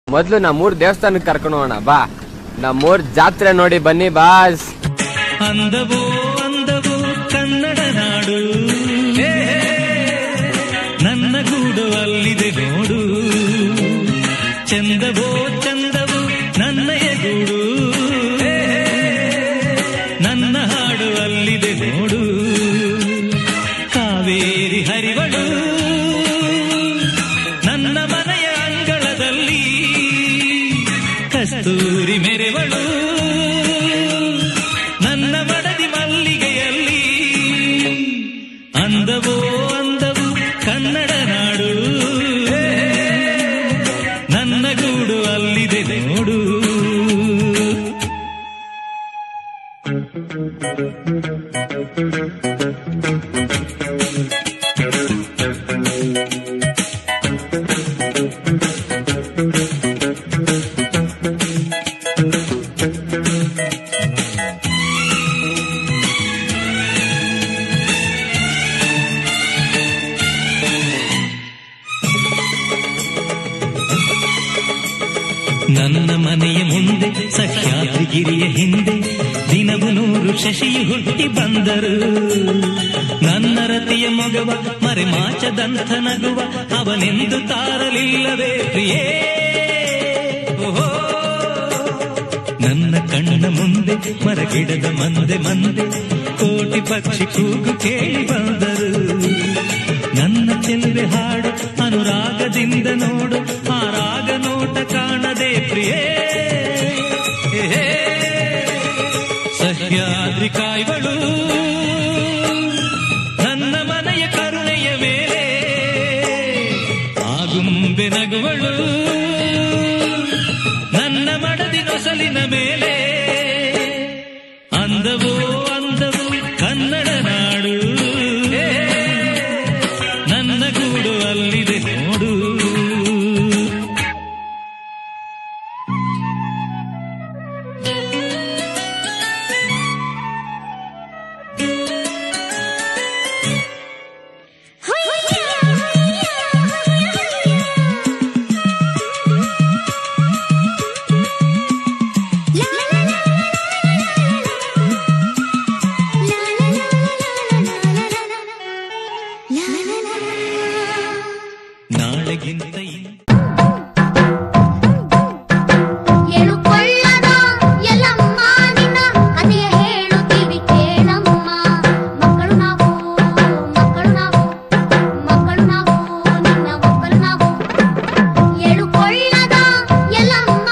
ಮೊದ್ಲು ನಮ್ಮೂರ್ ದೇವಸ್ಥಾನಕ್ಕೆ ಕರ್ಕೊಂಡು ಹೋಗೋಣ ಬಾ ನಮ್ಮೂರ್ ಜಾತ್ರೆ ನೋಡಿ ಬನ್ನಿ ಬಾಸ್ ಅಂದವೋ ಅಂದವೋ ಕನ್ನಡ ನಾಡು ಹೇ, ನನ್ನ ಗೂಡು ಅಲ್ಲಿದೆ ನೋಡು ಚಂದವೋ ಚಂದವೋ ನನ್ನಯ ಗೂಡು ಹೇ, ನನ್ನ ಹಾಡು ಅಲ್ಲಿದೆ ನೋಡು ಕಾವೇರಿ ಹರಿವಳು ನನ್ನ ಮನೆಯ ಅಂಗಳದಲ್ಲಿ ಕಸ್ತೂರಿ ಮೆರೆವಳು ನನ್ನ ಮಡದಿ ಮಲ್ಲಿಗೆಯಲ್ಲಿ ಅಂದವೋ ಅಂದವು ಕನ್ನಡ ನಾಡು ನನ್ನ ಗೂಡು ಅಲ್ಲಿದೆ ನೋಡು ನನ್ನ ಮನೆಯ ಮುಂದೆ ಸಹ್ಯಾದ್ರಿಗಿರಿಯ ಹಿಂದೆ ದಿನವು ನೂರು ಶಶಿಯು ಹುಟ್ಟಿ ಬಂದರು ನನ್ನ ರತಿಯ ಮಗವ ಮರೆ ಮಾಚದಂಥ ನಗುವ ಅವನೆಂದು ತಾರಲಿಲ್ಲವೇ ಪ್ರಿಯೇ ಓಹೋ ನನ್ನ ಕಣ್ಣ ಮುಂದೆ ಮರಗಿಡದ ಮಂದೆ ಮಂದೆ ಕೋಟಿ ಪಕ್ಷಿ ಕೂಗು ಕೇಳಿ ಬಂದರು ನನ್ನ ಚೆಲುವೆ ಹಾಡು ಅನುರಾಗದಿಂದ ನೋಡು ಆ ರಾಗ ನೋಟ ಕಾಣದೆ ಪ್ರಿಯೇ ಏ, ಸಹ್ಯಾದ್ರಿ ಕಾಯ್ವಳು ನನ್ನ ಮನೆಯ ಕರುಣೆಯ ಮೇಲೆ ಆಗುಂಬೆ ನಗುವಳು ನನ್ನ ಮಡದಿ ನೊಸಲಿನ ಮೇಲೆ ಅಂದವೋ ಅಂದವು ಕನ್ನಡ ನಾಡು ಏ, ನನ್ನ ಗೂಡು ಅಲ್ಲಿದೆ ನೋಡು ನಾಳೆಗಿಂತ ಇನ್ನು ಎಳುಕೊಳ್ಳದ ಎಲ್ಲಮ್ಮ ನಿನ್ನ ಕಥೆಯ ಹೇಳುತ್ತೀವಿ ಕೇಳಮ್ಮ ಮಕ್ಕಳು ನಾವು ಮಕ್ಕಳು ನಾವು ಮಕ್ಕಳು ನಾವು ನಿನ್ನ ಮಕ್ಕಳು ನಾವು ಎಳುಕೊಳ್ಳದ ಎಲ್ಲಮ್ಮ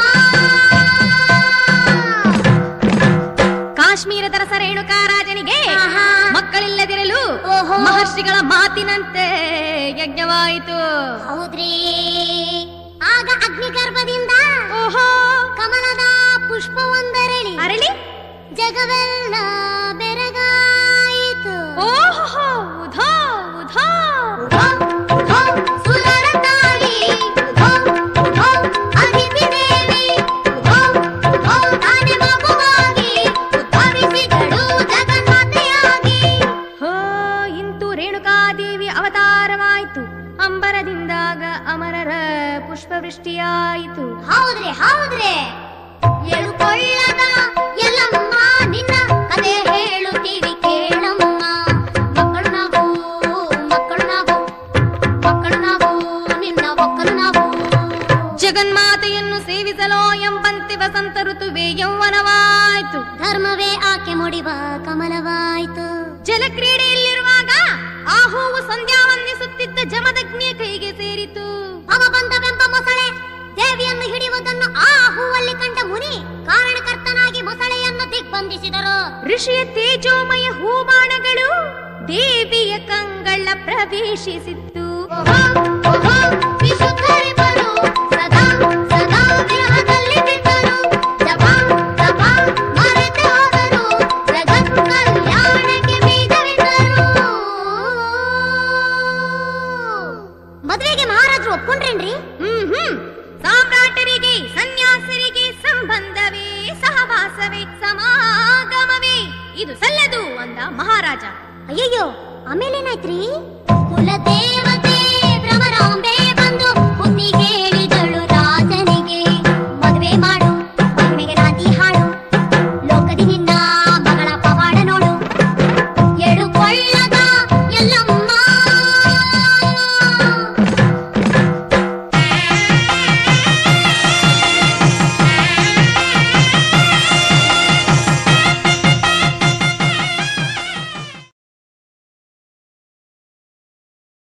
ಕಾಶ್ಮೀರದ ರಸ ರೇಣುಕಾ ರಾಜನಿಗೆ ಆಹಾ. ಮಕ್ಕಳಿಲ್ಲದಿರಲು ಓಹೋ. ಮಹರ್ಷಿಗಳ ಮಾತಿನಂತೆ ಯಜ್ಞವಾಯಿತು ಹೌದ್ರಿ ಆಗ ಅಗ್ನಿಗರ್ಭದಿಂದ ಓಹೋ ಕಮಲದ ಪುಷ್ಪವೊಂದರಳಿ ಅರಳಿ ಜಗವೆಲ್ಲ ಬೆರಗಾಯಿತು ಓಹೋ ಉಧೋ ಉಧೋ ಉಧೋ, ಉಧೋ, ಸುರರ ತಾಯಿ, ಉಧೋ, ಉಧೋ, ಅತಿಥಿ ದೇವಿ, ಉಧೋ, ಉಧೋ, ತಾನೆ ಮಗುವಾಗಿ ಉದ್ಭವಿಸಿದಳು ಜಗನ್ಮಾತೆಯಾಗಿ. ಹೋ ಇಂತು ರೇಣುಕಾದೇವಿ ಅವತಾರವಾಯಿತು ಅಂಬರದಿಂದಾಗ ಅಮರರ ಪುಷ್ಪವೃಷ್ಟಿಯಾಯಿತು ಹೌದ್ರಿ ಹೌದ್ರಿ ಎಳುಕೊಳ್ಳದ ಎಲ್ಲಮ್ಮ ನಿನ್ನ ಕತೆ ಹೇಳುತ್ತೀವಿ ಕೇಳಮ್ಮ ಮಕ್ಕಳು ನಾವು ಮಕ್ಕಳು ನಾವು ಮಕ್ಕಳು ನಾವು ನಿನ್ನ ಮಕ್ಕಳು ನಾವು ಜಗನ್ಮಾತೆಯನ್ನು ಸೇವಿಸಲೋ ಎಂಬಂತೆ ವಸಂತ ಋತುವೆ ಯೌವನವಾಯಿತು ಧರ್ಮವೇ ಆಕೆ ಮುಡಿವ ಕಮಲವಾಯಿತು ಜಲಕ್ರೀಡೆಯಲ್ಲಿರುವಾಗ ಆ ಹೂವು ಸಂಧ್ಯಾ ವಂದಿಸುತ್ತಿದ್ದ ಜಮದಗ್ನಿಯ ಕೈಗೆ ಸೇರಿತು ಅವ ಬಂದವೆಂಬ ಮೊಸಳೆ ದೇವಿಯನ್ನು ಹಿಡಿಯುವುದನ್ನು ಆ ಹೂವಲ್ಲಿ ಕಂಡ ಮುನಿ ಕಾರಣಕರ್ತನಾಗಿ ಮೊಸಳೆಯನ್ನು ದಿಗ್ಬಂಧಿಸಿದರು ಋಷಿಯ ತೇಜೋಮಯ ಹೂಬಾಣಗಳು ದೇವಿಯ ಕಂಗಳ ಪ್ರವೇಶಿಸಿತ್ತು ಓಹೋ, ಓಹೋ, ವಿಶುದ್ಧರಿಬ್ಬರು ಸದಾ ಸದಾ ವಿರಹದಲ್ಲಿ ಬಿದ್ದರು ಜಪಾ ಜಪಾ ಮರೆತೆ ಹೋದರು ಜಗತ್ ಕಲ್ಯಾಣಕ್ಕೆ ಬೀಜವಿದ್ದರು ಮದುವೆಗೆ ಮಹಾರಾಜರು ಒಪ್ಕೊಂಡ್ರೇನ್ರಿ ಹ್ಮ್ ಹ್ಮ್ ಸಾಮ್ರಾಟರಿಗೆ ಸನ್ಯಾಸರಿಗೆ ಸಂಬಂಧವೇ ಸಹವಾಸವೇ ಸಮಾಗಮವೇ ಇದು ಸಲ್ಲದು ಅಂದ ಮಹಾರಾಜ ಅಯ್ಯಯ್ಯೋ ಆಮೇಲೇನಾಯ್ತ್ರಿ ಕುಲದೇವ